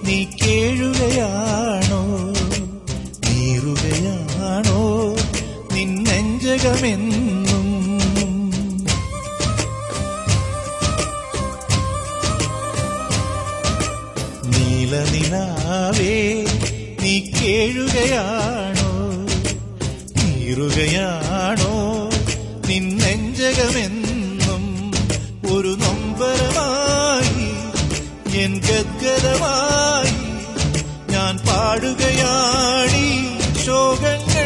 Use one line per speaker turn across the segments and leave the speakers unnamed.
നീ കേഴുകയാണോ നീറുകയാണോ നിന്നെഞ്ചകമെന്നും നീലനിലാവേ നീ കേഴുകയാണോ നീറുകയാണോ നിന്നെഞ്ചകമെന്നും ഒരു നൊമ്പരമായി എൻ ഗദ്ഗതമായി ഞാൻ പാടുകയാണീ ശോകങ്ങൾ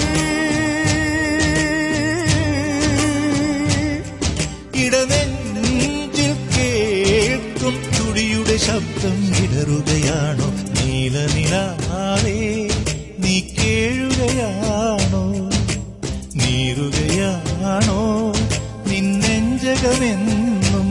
ഇടനെഞ്ചിൽ കേൾക്കും തുടിയുടെ ശബ്ദം ഇടറുകയാണോ നീലനിലാവേ നീ കേഴുകയാണോ നീറുകയാണോ നിന്നെഞ്ചകമെന്നും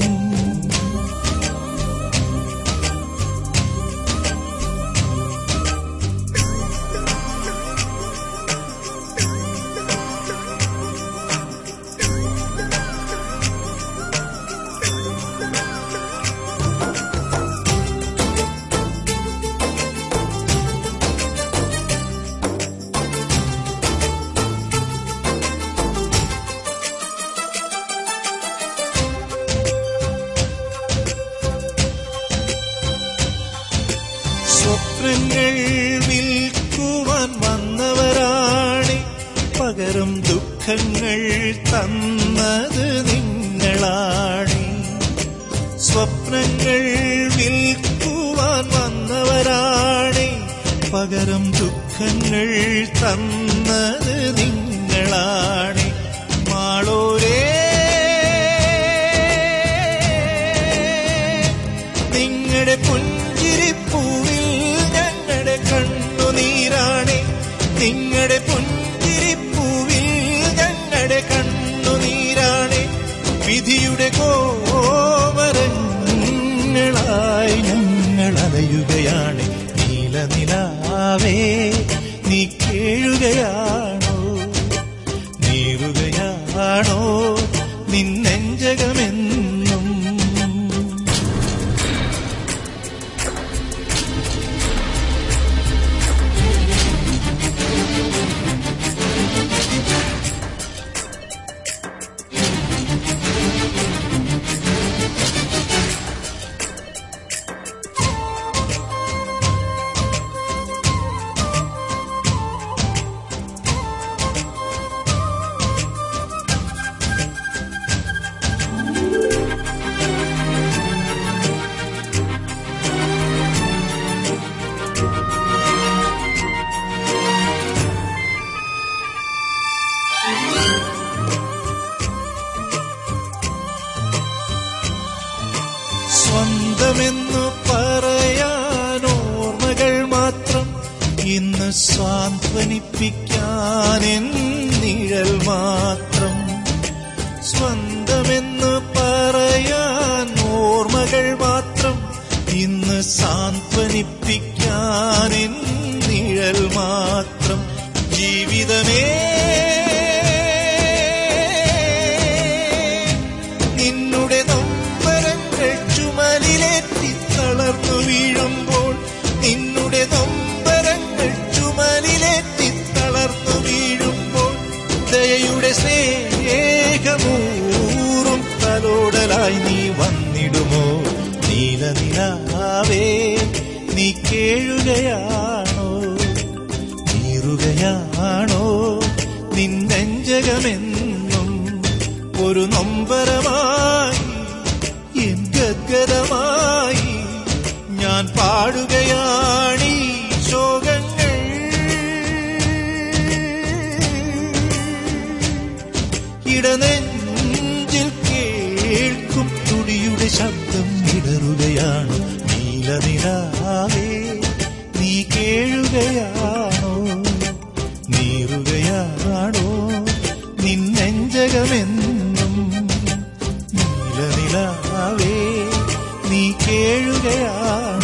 സ്വപ്നങ്ങൾ വിൽക്കുവാൻ വന്നവരാണ് പകരം ദുഃഖങ്ങൾ തന്നത് നിങ്ങളാണ് സ്വപ്നങ്ങൾ വിൽക്കുവാൻ വന്നവരാണ് പകരം ദുഃഖങ്ങൾ തന്നത് നിങ്ങളാണ് മാളോരേ നിങ്ങളുടെ പുഞ്ചിരിപ്പൂവിൽ ഞങ്ങളുടെ കണ്ണുനീരാണ് നിങ്ങളുടെ പുഞ്ചിരിപ്പൂവിൽ ഞങ്ങളുടെ കണ്ണുനീരാണ് വിധിയുടെ കോമരങ്ങളായി ഞങ്ങൾ അലയുകയാണ് നീലനിലാവേ നീ കേഴുകയാണോ നീറുകയാണോ നിന്നെഞ്ചകമെന്നും സ്വന്തമെന്നു പറയാൻ ഓർമ്മകൾ മാത്രം ഇന്ന് സ്വാന്തനിപ്പിക്കാൻ എൻ നിഴൽ മാത്രം സ്വന്തമെന്ന് പറയാൻ ഓർമ്മകൾ മാത്രം ഇന്ന് സാന്ത്വനിപ്പിക്കാൻ എൻ നിഴൽ മാത്രം ജീവിതമേ നിന്നുടെ നൊമ്പരങ്ങൾ ചുമലിലേറ്റി തളർന്നു വീഴുമ്പോൾ നിന്നുടെ നൊമ്പരങ്ങൾ ചുമലിലേറ്റി തളർന്നു വീഴുമ്പോൾ ദയയുടെ സ്നേഹമൂറും തലോടലായി നീ വന്നിടുമോ നീലനിലാവേ നീ കേഴുകയാണോ നീറുകയാണോ നിന്നെഞ്ചകമെന്നും ഒരു നൊമ്പരമായി എൻ ഗദ്ഗതമായി ഞാൻ പാടുകയാണീ ശോകങ്ങൾ ഇടനെഞ്ചിൽ കേൾക്കും തുടിയുടെ ശബ്ദം ഇടറുകയാണ് നീലനിലാവേ നീ കേഴുകയാണോ നീറുകയാണോ നിന്നെഞ്ചകമെന്നും നീലനിലാവേ നീ കേഴുകയാണോ